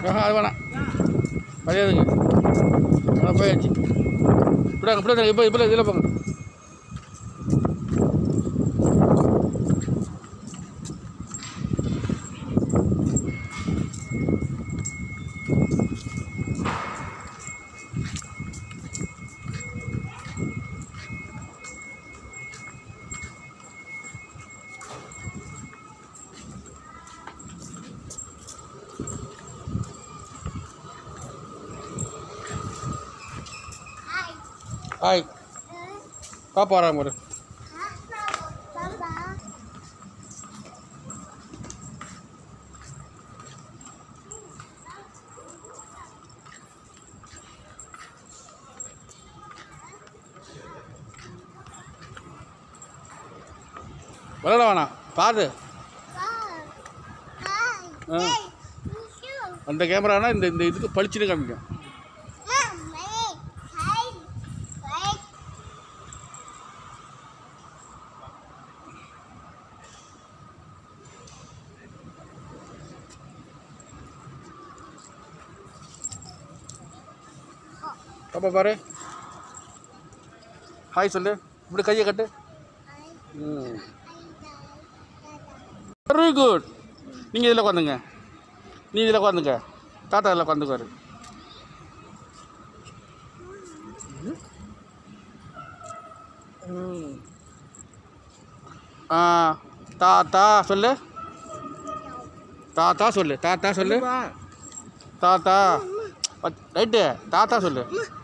ஆஹா அது வேணாம் அது எதுங்க ஆ போயாச்சு இப்படி இப்படி இப்போ இப்போ இதில் போங்க ஹாய் பாப்பா வராங்க பாரு விளையாட வேணாம் பாரு ஆ. அந்த கேமரானா இந்த இந்த இதுக்கு பளிச்சுன்னு காமிக்கும் பாப்பா பாரு ஹாய் சொல்லு இப்படி கையை கட்டு ம் வெரி குட் நீங்கள் இதில் உட்காந்துங்க நீ இதில் உட்காந்துங்க தாத்தா இதில் உட்காந்துக்குவாரு ஆ தாத்தா சொல்லு தாத்தா சொல்லு தாத்தா சொல்லு தாத்தா ரைட்டு தாத்தா சொல்லு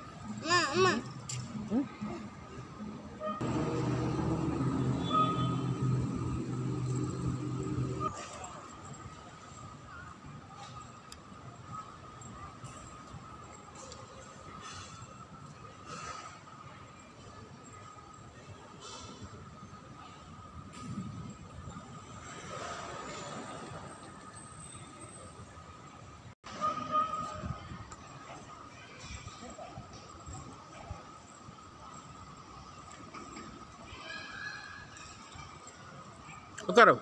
உட்காரு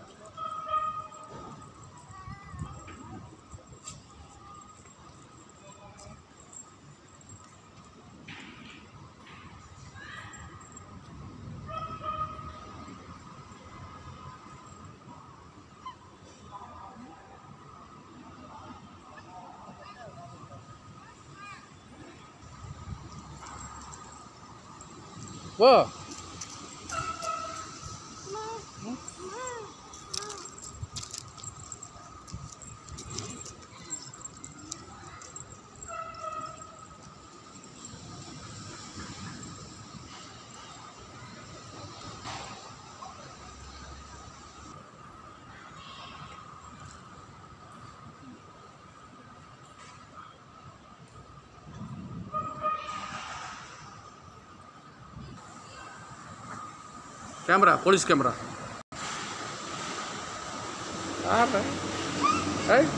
ஓ கேமரா போலீஸ் கேமரா ஆப்ப ஏய்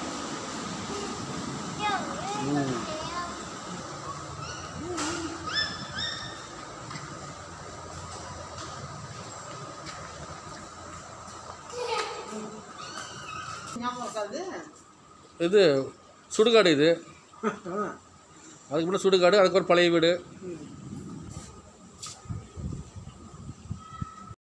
ஞாபகம் இருக்காது இது சுடுகாடு இது அதுக்கு முன்னாடி சுடுகாடு அதுக்கு ஒரு பழைய வீடு ம்.